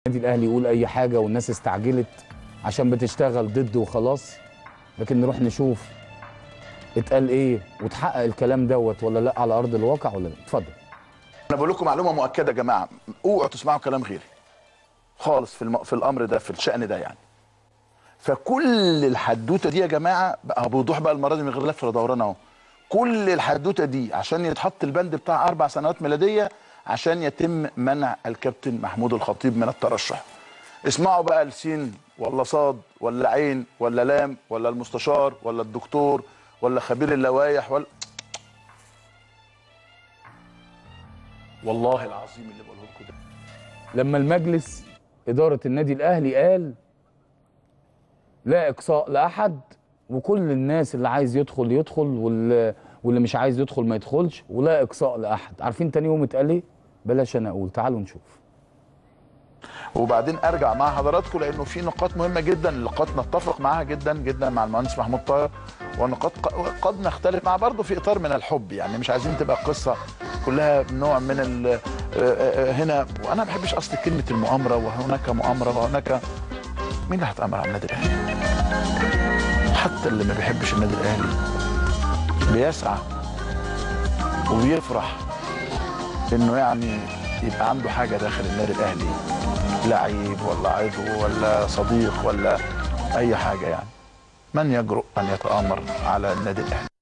النادي الاهلي يقول اي حاجه والناس استعجلت عشان بتشتغل ضده وخلاص لكن نروح نشوف اتقال ايه وتحقق الكلام دوت ولا لا على ارض الواقع ولا لا اتفضل انا بقول لكم معلومه مؤكده يا جماعه اوعوا تسمعوا كلام غيري خالص في الم... في الامر ده في الشان ده يعني فكل الحدوته دي يا جماعه بقى بوضوح بقى المره دي من غير لف ولا دوران اهو كل الحدوته دي عشان يتحط البند بتاع اربع سنوات ميلاديه عشان يتم منع الكابتن محمود الخطيب من الترشح اسمعوا بقى السين ولا صاد ولا عين ولا لام ولا المستشار ولا الدكتور ولا خبير اللوائح ولا والله العظيم اللي بقوله لكم ده لما المجلس اداره النادي الاهلي قال لا اقصاء لاحد وكل الناس اللي عايز يدخل يدخل واللي, واللي مش عايز يدخل ما يدخلش ولا اقصاء لاحد عارفين تاني يوم اتقال ايه بلاش انا اقول تعالوا نشوف وبعدين ارجع مع حضراتكم لانه في نقاط مهمه جدا نقاط نتفق معاها جدا جدا مع المهندس محمود طاهر ونقاط ق- قد نختلف معها برضه في اطار من الحب يعني مش عايزين تبقى القصه كلها نوع من ال آه، آه، هنا وانا ما بحبش اصل كلمه المؤامره وهناك مؤامره وهناك مين اللي هيتامر على النادي الاهلي؟ حتى اللي ما بيحبش النادي الاهلي بيسعى وبيفرح انه يعني يبقى عنده حاجه داخل النادي الاهلي لعيب ولا عضو ولا صديق ولا اي حاجه يعني من يجرؤ ان يتامر على النادي الاهلي